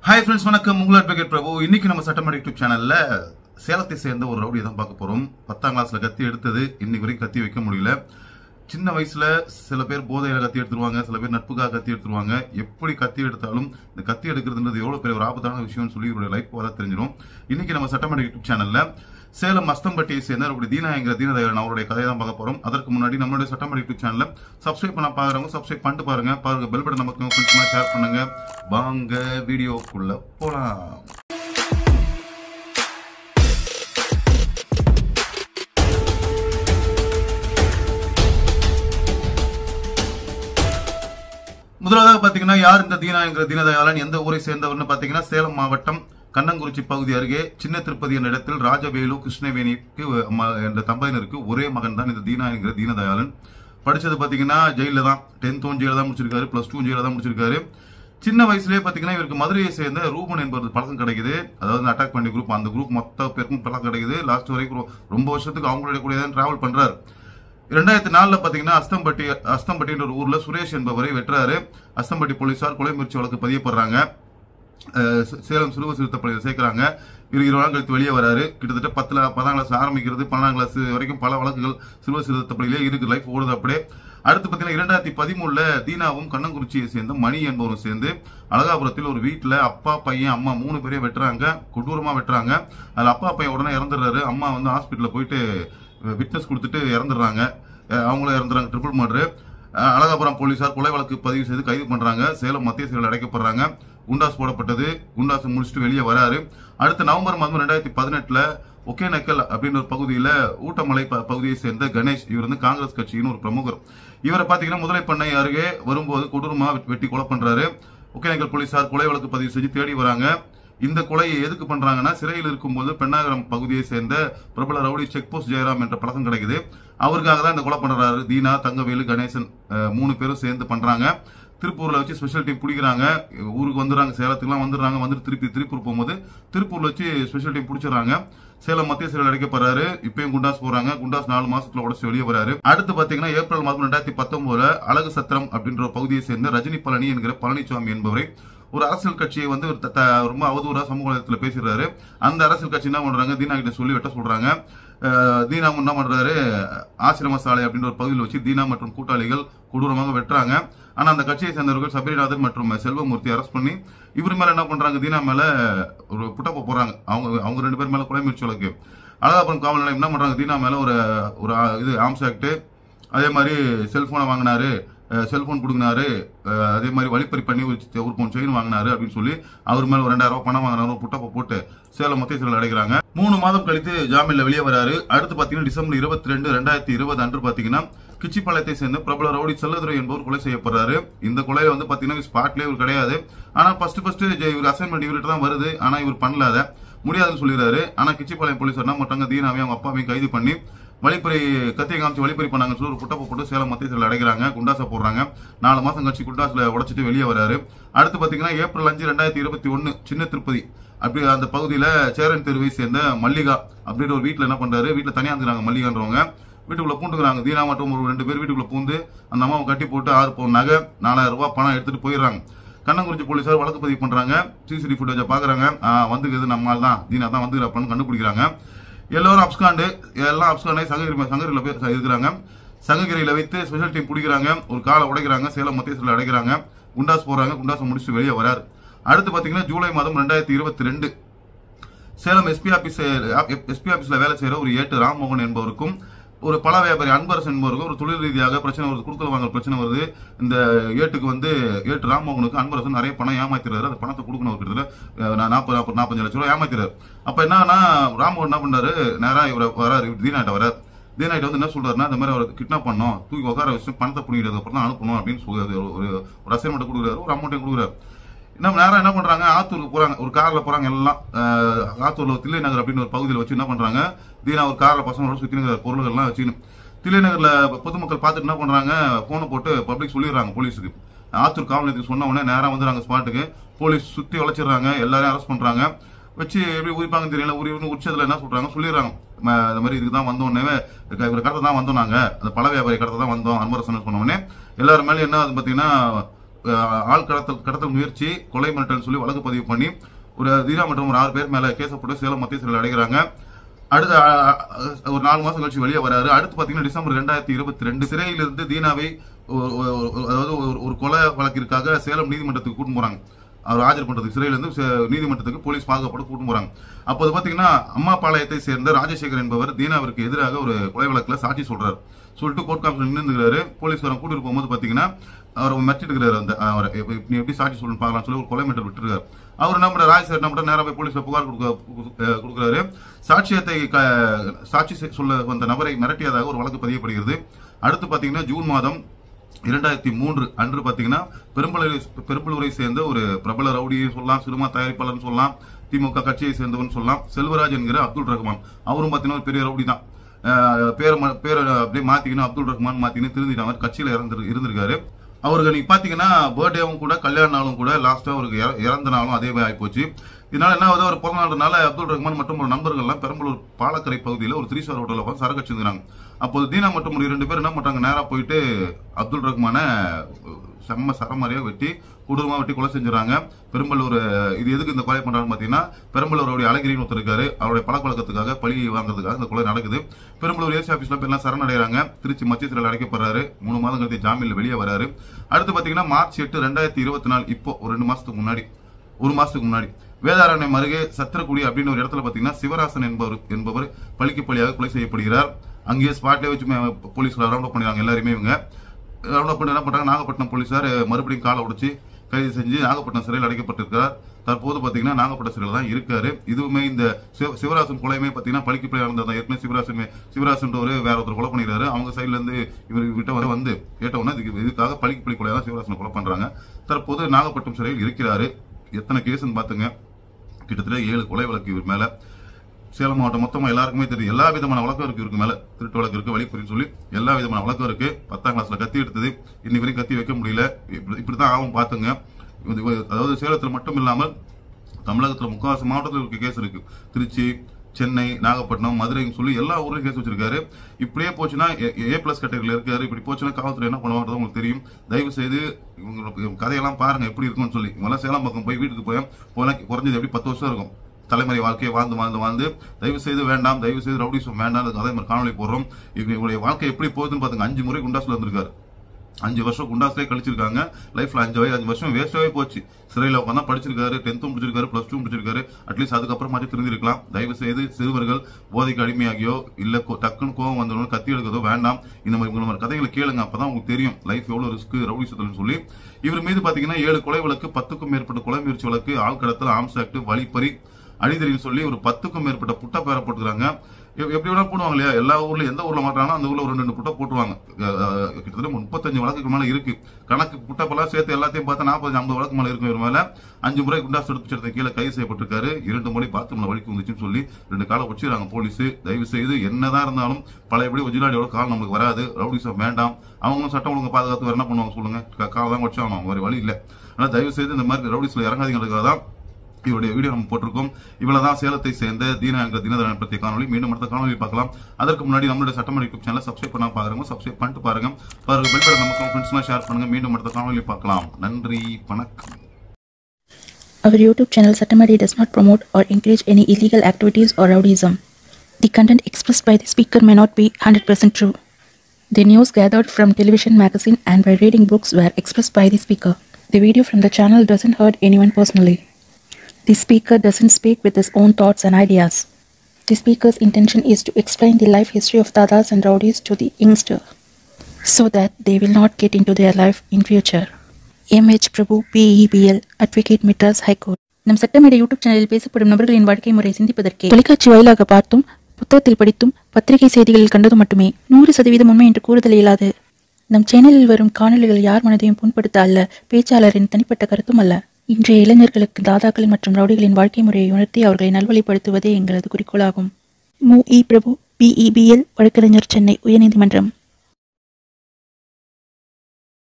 Hi friends வணக்கம் உங்கள் advocate பிரபு இன்னைக்கு நம்ம சட்டமன்ற யூடியூப் சேனல்ல சேலத்தை சேர்ந்த ஒரு ரவுடியை தான் பார்க்க போறோம் பத்தாம் கிளாஸ்ல கத்தி எடுத்தது இன்னைக்கு வரைக்கும் கத்தி வைக்க முடியல சின்ன வயசுல சில பேர் போதையில கத்தி எடுத்துருவாங்க சில பேர் நட்புக்காக கத்தி எடுத்துருவாங்க எப்படி கத்தி எடுத்தாலும் இந்த கத்தி எடுக்கிறதுன்றது எவ்வளவு பெரிய ஒரு ஆபத்தான விஷயம்னு சொல்லி இவருடைய லைஃப் வர தெரிஞ்சிடும் இன்னைக்கு நம்ம சட்டமன்ற யூடியூப் சேனல்ல சேலம் அஸ்தம்பட்டியை சேர்ந்த ஒரு தீனாயங்கிற தீனதயாளன் அவருடைய கதையை தான் பார்க்க போறோம் அதற்கு முன்னாடி நம்மளுடைய சட்டமன்ற யூடியூப் சேனல்ல சப்ஸ்கிரைப் பண்ண பாக்குறவங்க சப்ஸ்கிரைப் பண்ணிட்டு பாருங்க பாருங்க பெல் பட்டன் நமக்கு ஃப்ரெண்ட்ஸ்லாம் ஷேர் பண்ணுங்க வாங்க வீடியோக்குள்ள போலாம் முதலாவதாக பாத்தீங்கன்னா யார் இந்த தீனா என்கிற தீனதயாளன் எந்த ஊரை சேர்ந்தவர்னு பாத்தீங்கன்னா சேலம் மாவட்டம் கண்ணங்குறிச்சி பகுதி அருகே சின்ன திருப்பதி என்ற இடத்தில் ராஜவேலு கிருஷ்ணவேணிக்கு ம- என்ற தம்பதியினருக்கு ஒரே மகன் தான் இந்த தீனா என்கிற தீனதயாளன் படிச்சது பாத்தீங்கன்னா ஜெயில தான் டென்த்தும் ஜெயில தான் முடிச்சிருக்காரு பிளஸ் டூ ஜெயில தான் முடிச்சிருக்காரு சின்ன வயசுலயே பாத்தீங்கன்னா இவருக்கு மதுரையை சேர்ந்த ரூபன் என்பவர் பழக்கம் கிடைக்குது அதாவது அட்டாக் பண்ணி குரூப் அந்த குரூப் மொத்த பேருக்கும் பழக்கம் கிடைக்குது லாஸ்ட் வரைக்கும் ரொ- ரொம்ப வருஷத்துக்கு அவங்களுடைய கூட தான் டிராவல் பண்றாரு ரெண்டாயிரத்தி நாலுல பாத்தீங்கன்னா அஸ்தம்பட்டி அஸ்தம்பட்டின்ற ஒரு ஊர்ல சுரேஷ் என்பவரை வெட்டுறாரு அஸ்தம்பட்டி போலீசார் கொலை முயற்சி வழக்கு பதியப்படுறாங்க அஹ் சே- சேலம் சிறுவ சிறுத்தை பள்ளியில் சேர்க்கிறாங்க இரு இருபது நாள் கழித்து வெளியே வராரு கிட்டத்தட்ட பத்துல பத்தாம் கிளாஸ் ஆரம்பிக்கிறது பன்னெண்டாம் கிளாஸ் வரைக்கும் பல வழக்குகள் சிறுவ சிறுத்தை பள்ளியிலே இருக்கு லைஃப் ஓடுது அப்படியே அடுத்து பாத்தீங்கன்னா இரண்டாயிரத்தி பதிமூணுல தீனாவும் கண்ணங்குறிச்சியை சேர்ந்த மணி என்பவரும் சேர்ந்து அழகாபுரத்தில் ஒரு வீட்டுல அப்பா பையன் அம்மா மூணு பேரையும் வெட்டுறாங்க கொடூரமா வெட்டுறாங்க அதுல அப்பா பையன் உடனே இறந்துடுறாரு அம்மா வந்து ஹாஸ்பிட்டல்ல போயிட்டு விட்னஸ் கொடுத்துட்டு இறந்துடுறாங்க அஹ் அவங்களும் இறந்துறாங்க ட்ரிபிள் மர்டரு அஹ் அழகாபுரம் போலீசார் கொலை வழக்கு பதிவு செய்து கைது பண்றாங்க சேலம் மத்திய சிறையில் அடைக்கப்படுறாங்க குண்டாஸ் போடப்பட்டது குண்டாஸ் முடிச்சுட்டு வெளியே வராரு அடுத்த நவம்பர் மாதம் ரெண்டாயிரத்தி பதினெட்டுல ஒகேனக்கல் அப்படின்ற ஒரு பகுதியில ஊட்டமலை ப- பகுதியை சேர்ந்த கணேஷ் இவர் வந்து காங்கிரஸ் கட்சியின் ஒரு பிரமுகர் இவரை பாத்தீங்கன்னா முதலை பண்ணை அருகே வரும்போது கொடூரமா வெட்டி- வெட்டி கொலை பண்றாரு ஒகேனக்கல் போலீசார் கொலை வழக்கு பதிவு செஞ்சு தேடி வராங்க இந்த கொலையை எதுக்கு பண்றாங்கன்னா சிறையில் இருக்கும்போது பெண்ணாகரம் பகுதியை சேர்ந்த பிரபல ரவுடி செக் போஸ்ட் ஜெயராம் என்ற பழக்கம் கிடைக்குது அவருக்காக தான் இந்த கொலை பண்றாரு தீனா தங்கவேலு கணேசன் அஹ், மூணு பேரும் சேர்ந்து பண்றாங்க திருப்பூர்ல வச்சு ஸ்பெஷல் டீம் பிடிக்கிறாங்க ஊருக்கு வந்துடுறாங்க சேலத்துக்குலாம் வந்துடுறாங்க வந்துட்டு திருப்பி திருப்பூர் போகும்போது திருப்பூர்ல வச்சு ஸ்பெஷல் டீம் பிடிச்சிடுறாங்க சேலம் மத்திய சிறையில் அடைக்கப்படுறாரு இப்பயும் குண்டாஸ் போறாங்க குண்டாஸ் நாலு மாசத்துல உடச்சு வெளியே வராரு அடுத்து பாத்தீங்கன்னா ஏப்ரல் மாதம் ரெண்டாயிரத்தி பத்தொன்பதுல அழகு சத்திரம் அப்படின்ற ஒரு பகுதியை சேர்ந்த ரஜினி பழனி என்கிற பழனிசாமி என்பவரை ஒரு அரசியல் கட்சியை வந்து ஒரு த- த- ரொம்ப அவதூறா சமூக வலைதளத்துல பேசிடுறாரு அந்த அரசியல் கட்சி என்ன பண்றாங்க தீனா கிட்ட சொல்லி வெட்ட சொல்றாங்க அஹ் தீனா என்ன பண்றாரு ஆசிரம சாலை அப்படின்ற ஒரு பகுதியில் வச்சு தீனா மற்றும் கூட்டாளிகள் கொடூரமாக வெட்டுறாங்க ஆனா அந்த கட்சியை சேர்ந்தவர்கள் சபரிநாதன் மற்றும் செல்வமூர்த்தி அரெஸ்ட் பண்ணி இவர் மேல என்ன பண்றாங்க தீனா மேல ஒரு புட்டப்ப போறாங்க அவங்க அவங்க ரெண்டு பேர் மேல கொலை முயற்சி வழக்கு அழகாபுரம் காவல் நிலையம் என்ன பண்றாங்க தீனா மேல ஒரு ஒரு ஆ- இது ஆம்ஸ் ஆக்ட் அதே மாதிரி செல்போனை வாங்கினாரு செல்போன் கொடுங்கினாரு அஹ் அதே மாதிரி வழிப்பறி பண்ணி ஒரு சி- ஒரு பவுன் செயின் வாங்கினாரு அப்படின்னு சொல்லி அவர் மேல ஒரு ரெண்டாயிரம் ரூபாய் பணம் வாங்கினாரு ஒரு புட்டப்ப போட்டு சேலம் மத்திய சிறையில் அடைக்கிறாங்க மூணு மாதம் கழித்து ஜாமீன்ல வெளியே வராரு அடுத்து பாத்தீங்கன்னா டிசம்பர் இருபத்தி ரெண்டு ரெண்டாயிரத்தி இருபது அன்று பாத்தீங்கன்னா கிச்சிப்பாளையத்தை சேர்ந்த பிரபல ரவுடி செல்லதுரை என்பவர் கொலை செய்யப்படுறாரு இந்த கொலையில வந்து பாத்தீங்கன்னா ஸ்பாட்லயே இவர் கிடையாது ஆனா ஃபர்ஸ்ட் ஃபர்ஸ்ட் இவர் அசைன்மெண்ட் இவர்கிட்ட தான் வருது ஆனா இவர் பண்ணல அதை முடியாதுன்னு சொல்லிடுறாரு ஆனா கிச்சிப்பாளையம் போலீஸ் என்ன பண்றாங்க தீனாவையும் அவங்க அப்பாவையும் கைது பண்ணி வழிப்பறி கத்தியை காமிச்சு வழிப்பறி பண்ணாங்கன்னு சொல்லி ஒரு புட்டப்ப போட்டு சேலம் மத்திய சிறையில் அடைக்கிறாங்க குண்டாசை போடுறாங்க நாலு மாசம் கழிச்சு குண்டாஸ்ல உடைச்சிட்டு வெளியே வராரு அடுத்து பாத்தீங்கன்னா ஏப்ரல் அஞ்சு ரெண்டாயிரத்தி இருபத்தி ஒன்னு சின்ன திருப்பதி அப்படி அந்த பகுதியில சேரன் தெருவை சேர்ந்த மல்லிகா அப்படின்ற ஒரு வீட்டுல என்ன பண்றாரு வீட்டுல தனியா இருக்கிறாங்க மல்லிகான்றவங்க வீட்டுக்குள்ள பூண்டுக்கிறாங்க தீனா மற்றும் ஒரு ரெண்டு பேர் வீட்டுக்குள்ள பூந்து அந்த அம்மாவை கட்டி போட்டு ஆறு பவுன் நகை நாலாயிரம் ரூபாய் பணம் எடுத்துட்டு போயிடுறாங்க கண்ணங்குறிச்சி போலீசார் வழக்கு பதிவு பண்றாங்க சிசிடிவி ஃபுட்டேஜை பாக்குறாங்க வந்துக்கிறது நம்மால் தான் தீனா தான் வந்துக்கிறாப்பன்னு கண்டுபிடிக்கிறாங்க எல்லாரும் அப்ஸ்காண்டு எல்லாம் அப்ஸ்காண்டை சங்ககிரி சங்ககிரியில போய் இருக்கிறாங்க சங்ககிரியில வைத்து ஸ்பெஷல் டீம் பிடிக்கிறாங்க ஒரு காலை உடைக்கிறாங்க சேலம் மத்திய சிறையில் அடைக்கிறாங்க குண்டாஸ் போறாங்க குண்டாஸ் முடிச்சு வெளியே வராரு அடுத்து பாத்தீங்கன்னா ஜூலை மாதம் ரெண்டாயிரத்தி இருபத்தி ரெண்டு சேலம் எஸ்பி ஆபீஸ் எஸ்பி ஆபீஸ்ல வேலை செய்யற ஒரு ஏட்டு ராம்மோகன் என்பவருக்கும் ஒரு பல வியாபாரி அன்பரசன் என்பவருக்கும் ஒரு தொழில் ரீதியாக பிரச்சனை வருது குடுக்கல் வாங்கல் பிரச்சனை வருது இந்த ஏட்டுக்கு வந்து ஏட்டு ராம்மோகனுக்கு அன்பரசன் நிறைய பணம் ஏமாத்திடுறாரு அந்த பணத்தை கொடுக்கணும் ஒரு கிட்டத்தட்ட அஹ், நாற்பது நாற்பது நாற்பஞ்சு லட்சம் ரூபாய் ஏமாத்திடுறாரு அப்ப என்னன்னா ராம்மோகன் என்ன பண்ணாரு நேரா இவரை வராரு தீனாட்ட வராரு தீனாயிட்ட வந்து என்ன சொல்றாருன்னா இந்த மாதிரி அவர் கிட்னாப் பண்ணோம் தூக்கி உட்கார வச்சு பணத்தை பிடிக்கிறது அப்புறம் தான் அனுப்பணும் அப்படின்னு சொல்லி ஒரு ஒரு அசைன்மெண்ட் கொடுக்குறாரு ஒரு அமௌண்ட்டையும் கொடுக்குறாரு என்ன நேரம் என்ன பண்றாங்க ஆத்தூருக்கு போறாங்க ஒரு கார்ல போறாங்க எல்லாம் அஹ், ஆத்தூர்ல தில்லை நகர் அப்படின்னு ஒரு பகுதியில் வச்சு என்ன பண்றாங்க தீனா ஒரு கார்ல பசங்களோட சுத்தி நிக்கிற பொருள்கள் எல்லாம் வச்சுன்னு தில்லை நகர்ல பொதுமக்கள் பார்த்துட்டு என்ன பண்றாங்க போனை போட்டு பப்ளிக் சொல்லிடுறாங்க போலீஸுக்கு ஆத்தூர் காவல் நிலையத்துக்கு சொன்ன உடனே நேரா வந்துடுறாங்க ஸ்பாட்டுக்கு போலீஸ் சுத்தி வளைச்சிடுறாங்க எல்லாரையும் அரெஸ்ட் பண்றாங்க வச்சு எப்படி உரிப்பாங்க தெரியல உரி உச்சத்துல என்ன சொல்றாங்க சொல்லிடுறாங்க ம, இந்த மாதிரி இதுக்கு தான் வந்த உடனே இவர் கடத்த தான் வந்தோம் நாங்க அந்த பழ வியாபாரி கடத்த தான் வந்தோம் அன்பரசன் சொன்ன உடனே எல்லாரும் மேலே என்ன ஆகுது பாத்தீங்கன்னா அஹ், ஆள் கடத்தல் கடத்தல் முயற்சி கொலை மிரட்டல் சொல்லி வழக்கு பதிவு பண்ணி ஒரு தீனா மற்றும் ஒரு ஆறு பேர் மேல கேஸ் போட்டு சேலம் மத்திய சிறையில் அடைகிறாங்க அடுத்த அஹ், அஹ், ஒரு நாலு மாசம் கழிச்சு வெளியே வராரு அடுத்து பாத்தீங்கன்னா டிசம்பர் ரெண்டாயிரத்தி இருபத்தி ரெண்டு சிறையிலிருந்து தீனாவை ஒரு- ஒரு- ஒரு- அதாவது ஒரு- ஒரு கொலை வழக்கிற்காக சேலம் நீதிமன்றத்துக்கு கூட்டு போறாங்க அவர் ஆஜர் பண்றதுக்கு சிறையிலிருந்து சே- நீதிமன்றத்துக்கு போலீஸ் பாதுகாப்போடு கூட்டு போறாங்க அப்போது பாத்தீங்கன்னா அம்மாபாளையத்தை சேர்ந்த ராஜசேகர் என்பவர் தீனாவிற்கு எதிராக ஒரு கொலை வழக்குல சாட்சி சொல்றாரு சொல்லிட்டு கோர்ட் காமிஷன் நின்றுக்கிறாரு போலீஸ்காரன் கூட்டிட்டு போகும்போது பாத்தீங்கன்னா அவர் மிரட்டிட்டு இருக்கிறாரு அந்த அவரை எப்ப- நீ எப்படி சாட்சி சொல்லணும் பார்க்கலாம் சொல்லி ஒரு கொலை மிரட்டல் விட்டுருக்காரு அவர் என்ன பண்ற ராஜ் சார் என்ன பண்ற நேரா போய் போலீஸ்ல புகார் கொடுக்க அஹ் கொடுக்குறாரு சாட்சியத்தை க- சாட்சி செ- சொல்ல வந்த நபரை மிரட்டியதாக ஒரு வழக்கு பதியப்படுகிறது அடுத்து பாத்தீங்கன்னா ஜூன் மாதம் இரண்டாயிரத்தி மூன்று அன்று பாத்தீங்கன்னா பெரும்பலூரை பெரும்பலூரை சேர்ந்த ஒரு பிரபல ரவுடியை சொல்லலாம் சினிமா தயாரிப்பாளர்னு சொல்லலாம் திமுக கட்சியை சேர்ந்தவன் சொல்லலாம் செல்வராஜ் என்கிற அப்துல் ரஹ்மான் அவரும் பாத்தீங்கன்னா ஒரு பெரிய ரவுடி தான் அஹ் பேரை ம- பேரை அப்படியே மாத்திக்கணும் அப்துல் ரஹ்மான் மாத்தின்னு திருந்திட்டு அவர் கட்சியில இறந்து இருந்திருக்காரு அவருக்கு நீங்க பாத்தீங்கன்னா பர்த்டேவும் கூட கல்யாண நாளும் கூட லாஸ்டா அவருக்கு இற- இறந்த நாளும் அதே மாதிரி ஆயிப்போச்சு இதனால என்ன ஆகுது ஒரு பிறந்த நாளுனால அப்துல் ரஹ்மான் மற்றும் ஒரு நண்பர்கள்லாம் பெரம்பலூர் பாலக்கரை பகுதியில் ஒரு த்ரீ ஸ்டார் ஹோட்டலில் உட்காந்து சரக்கு வச்சிருந்தாங்க அப்போது தீனா மற்றும் ஒரு இரண்டு பேர் என்ன பண்றாங்க நேரா போயிட்டு அப்துல் ரஹ்மான செம்ம சரமாரியா வெட்டி கொடூரமா வெட்டி கொலை செஞ்சுறாங்க பெரும்பலூர் இது எதுக்கு இந்த கொலை பண்றாங்க பாத்தீங்கன்னா பெரும்பலூருடைய அழகிரின்னு ஒருத்தர் இருக்காரு அவருடைய பழக்க வழக்கத்துக்காக பழி வாங்குறதுக்காக இந்த கொலை நடக்குது பெரும்பலூர் ஏசி ஆபீஸ்ல போய் எல்லாம் சரணடைறாங்க திருச்சி மத்திய சிறையில் அடைக்கப்படுறாரு மூணு மாதம் கழித்து ஜாமீன்ல வெளியே வராரு அடுத்து பாத்தீங்கன்னா மார்ச் எட்டு ரெண்டாயிரத்தி இருபத்தி நாலு இப்போ ஒரு ரெண்டு மாசத்துக்கு முன்னாடி ஒரு மாசத்துக்கு முன்னாடி வேதாரண்யம் அருகே சத்திரக்குடி அப்படின்னு ஒரு இடத்துல பாத்தீங்கன்னா சிவராசன் என்பவர் என்பவர் பழிக்கு பழியாக கொலை செய்யப்படுகிறார் அங்கேயே ஸ்பாட்ல வச்சு மே- போலீஸ்ல ரவுண்ட் அப் பண்ணிடுறாங்க எல்லாருமே இவங்க ரவுண்ட் அப் பண்ணி என்ன பண்றாங்க நாகப்பட்டினம் போலீசார் மறுபடியும் காலை உடைச்சு கைது செஞ்சு நாகப்பட்டினம் சிறையில் அடைக்கப்பட்டிருக்கிறார் தற்போது பாத்தீங்கன்னா நாகப்பட்டினம் சிறையில் தான் இருக்காரு இதுவுமே இந்த சிவ- சிவராசன் கொலையுமே பாத்தீங்கன்னா பழிக்கு பழியாக இருந்தது ஏற்கனவே சிவராசன் சிவராசன் ஒரு வேற ஒருத்தர் கொலை பண்ணிடுறாரு அவங்க சைடுல இருந்து இவர் கிட்ட வர வந்து கேட்டவுடனே இதுக்கு இதுக்காக பழிக்கு பழி கொலையாக தான் சிவராசன் கொலை பண்றாங்க தற்போது நாகப்பட்டினம் சிறையில் இருக்கிறாரு எத்தனை கேஸ்ன்னு பாத்துங்க கிட்டத்தட்ட ஏழு கொலை வழக்கு இவர் மேல சேலம் மாவட்டம் மொத்தமா எல்லாருக்குமே தெரியும் எல்லா விதமான வழக்கம் இருக்கு இவருக்கு மேல திருட்டு வழக்கு இருக்கு வழிப்புரின்னு சொல்லி எல்லா விதமான வழக்கம் இருக்கு பத்தாம் கிளாஸ்ல கத்தி எடுத்தது இன்னி வரைக்கும் கத்தி வைக்க முடியல இப்படி- இப்படிதான் ஆகும் பாத்துங்க இது- இது- அதாவது சேலத்துல மட்டும் இல்லாமல் தமிழகத்துல முக்காவாசி மாவட்டத்தில் இருக்க கேஸ் இருக்கு திருச்சி சென்னை நாகப்பட்டினம் மதுரைன்னு சொல்லி எல்லா ஊர்லயும் கேஸ் வச்சிருக்காரு இப்படியே போச்சுன்னா ஏ பிளஸ் கேட்டகரியில் இருக்காரு இப்படி போச்சுன்னா காவல்துறை என்ன பண்ணுவாங்கிறது உங்களுக்கு தெரியும் தயவு செய்து இவங்களுக்கு கதையெல்லாம் பாருங்க எப்படி இருக்கும்னு சொல்லி இவங்கெல்லாம் சேலம் பக்கம் போய் வீட்டுக்கு போய் போனா குறைஞ்சது எப்படி பத்து வருஷம் இருக்கும் தலைமுறை வாழ்க்கையை வாழ்ந்து வாழ்ந்து வாழ்ந்து தயவு செய்து வேண்டாம் தயவு செய்து ரவுடிசம் வேண்டாம் அதுக்கு அதே மாதிரி காணொலி போடுறோம் இவங்க இவங்களுடைய வாழ்க்கை எப்படி போகுதுன்னு பாத்துங்க அஞ்சு முறை குண்டாஸ்ல வந்திருக்காரு அஞ்சு வருஷம் குண்டாஸ்லேயே கழிச்சிருக்காங்க லைஃப்ல அஞ்சு வயசு அஞ்சு வருஷம் வேஸ்டாவே போச்சு சிறையில் உட்காந்து படிச்சிருக்காரு டென்த்தும் முடிச்சிருக்காரு பிளஸ் டூ முடிச்சிருக்காரு அட்லீஸ்ட் அதுக்கப்புறம் மாற்றி திருந்திருக்கலாம் தயவு செய்து சிறுவர்கள் போதைக்கு அடிமையாகியோ இல்ல கோ- டக்குன்னு கோவம் வந்தவங்க கத்தி எடுக்கிறதோ வேண்டாம் இந்த மாதிரி இந்த மாதிரி கதைகளை கேளுங்க அப்பதான் உங்களுக்கு தெரியும் லைஃப் எவ்வளவு ரிஸ்க் ரவுடிசத்துன்னு சொல்லி இவர் மீது பாத்தீங்கன்னா ஏழு கொலை வழக்கு பத்துக்கும் மேற்பட்ட கொலை முயற்சி வழக்கு ஆள் கடத்தல் ஆம்ஸ் ஆக்ட் வழிப்பறி அடிதடின்னு சொல்லி ஒரு பத்துக்கும் மேற்பட்ட புட்ட பேரை போட்டுக்கிறாங்க எப்- எப்படி வேணா போடுவாங்க இல்லையா எல்லா ஊர்லயும் எந்த ஊர்ல மாட்டாங்கன்னா அந்த ஊர்ல ஒரு ரெண்டு ரெண்டு புட்டை போட்டுருவாங்க அஹ் அஹ் கிட்டத்தட்ட முப்பத்தஞ்சு வழக்குக்கு மேல இருக்கு கணக்கு புட்டப்பெல்லாம் சேர்த்து எல்லாத்தையும் பார்த்தா நாற்பது ஐம்பது வழக்கு மேல இருக்கும் இவர் மேல அஞ்சு முறை குண்டாஸ் எடுத்து கீழே கைது செய்யப்பட்டிருக்காரு இரண்டு முறை பாத்ரூம்ல வலிக்கு வந்துச்சுன்னு சொல்லி ரெண்டு காலை வச்சிருக்காங்க போலீஸ் தயவு செய்து என்னதான் இருந்தாலும் பழையபடி ஒஜிலாடியோட கால் நம்மளுக்கு வராது ரவுடிசம் வேண்டாம் அவங்களும் சட்டம் ஒழுங்கு பாதுகாத்து வேற என்ன பண்ணுவாங்க சொல்லுங்க க- காலை தான் வச்சாகணும் வேற வழி இல்ல அதனால தயவு செய்து இந்த மாதிரி ரவுடிஸ்ல இறங்காதீங்கிறதுக்காக தான் இவருடைய வீடியோ நம்ம போட்டிருக்கோம் இவ்வளவுதான் சேலத்தை சேர்ந்த தீனா என்ற தினதரன் பற்றிய காணொலி மீண்டும் அடுத்த காணொலி பார்க்கலாம் அதற்கு முன்னாடி நம்மளுடைய சட்டமன்ற யூடியூப் சேனலை சப்ஸ்கிரைப் பண்ண பாருங்க சப்ஸ்கிரைப் பண்ணிட்டு பாருங்க பாருங்க பெல் பட்டன் நமக்கு ஃப்ரெண்ட்ஸ்லாம் ஷேர் பண்ணுங்க மீண்டும் அடுத்த காணொலி பார்க்கலாம் நன்றி வணக்கம் Our YouTube channel Satamari does not promote or encourage any illegal activities or rowdyism. The content expressed by the speaker may not be 100% true. The news gathered from television, magazine, and by reading books were expressed by the speaker. The video from the channel doesn't hurt anyone personally. The speaker doesn't speak with his own thoughts and ideas. The speaker's intention is to explain the life history of dadas and rowdies to the youngster so that they will not get into their life in future. MH Prabhu BEPL advocate Madras high court நம் சட்டமேடை YouTube சேனலில் பேசப்படும் நபர்களின் வாழ்க்கை முறை சிந்திப்பதற்கே தொலைக்காட்சி வாயிலாக பார்த்தும் புத்தகத்தில் படித்தும் பத்திரிகை செய்திகளில் கண்டதும் மட்டுமே நூறு சதவீதம் உண்மை என்று கூறுதல் இயலாது நம் சேனலில் வரும் காணொளிகள் யார் மனதையும் புண்படுத்த அல்ல பேச்சாளரின் தனிப்பட்ட கருத்தும் அல்ல இன்றைய இளைஞர்களுக்கு தாதாக்கள் மற்றும் ரவுடிகளின் வாழ்க்கை முறையை உணர்த்தி அவர்களை நல்வழிப்படுத்துவதே எங்களது குறிக்கோளாகும் மு இ பிரபு பிஇபிஎல் வழக்கறிஞர் சென்னை உயர்நீதிமன்றம்